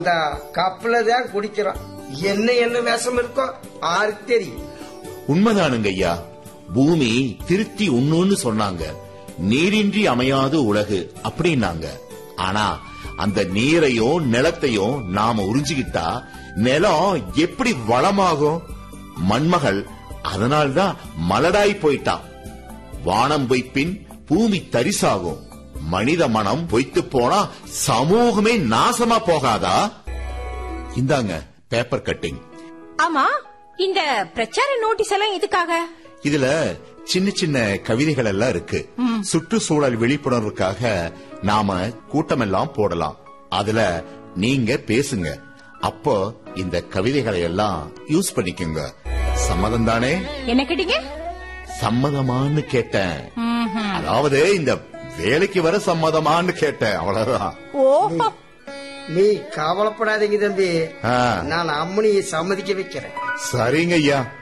இந்த கப்பல தான் குடிக்கிறான் என்ன என்ன விஷம் இருக்கோ ஆருக்கு தெரியும் உண்மைதானுங்க ஐயா பூமி திருத்தி உண்ணுன்னு சொன்னாங்க நீரின்றி அமையாது உலகு அப்படின்னாங்க ஆனா அந்த நீரையும் நிலத்தையும் நாம உறிஞ்சிக்கிட்டா நிலம் எப்படி வளமாகும் மண்மகள் அதனால்தான் மலடாய் போயிட்டான் வானம் பொய்ப்பின் பூமி தரிசாகும் மனித மனம் பொய்த்து போனா சமூகமே நாசமா போகாதா இந்தாங்க பேப்பர் கட்டிங் ஆமா இந்த பிரச்சார நோட்டீஸ் எல்லாம் எதுக்காக இதுல சின்ன சின்ன கவிதைகள் எல்லாம் இருக்கு சுற்றுச்சூழல் விழிப்புணர்வுக்காக நாம கூட்டமெல்லாம் போடலாம் அதுல நீங்க பேசுங்க அப்போ இந்த கவிதைகளை எல்லாம் யூஸ் பண்ணிக்கோங்க சம்மதம் தானே என்ன கேட்டீங்க சம்மதமான்னு கேட்டேன் அதாவது இந்த வேலைக்கு வர சம்மதமான்னு கேட்டேன் அவ்வளவுதான் ஓஹோ நீ கவலைப்படாதீங்க தம்பி ஆ. நான் அம்மனியை சம்மதிக்க வைக்கிறேன் சரிங்க ஐயா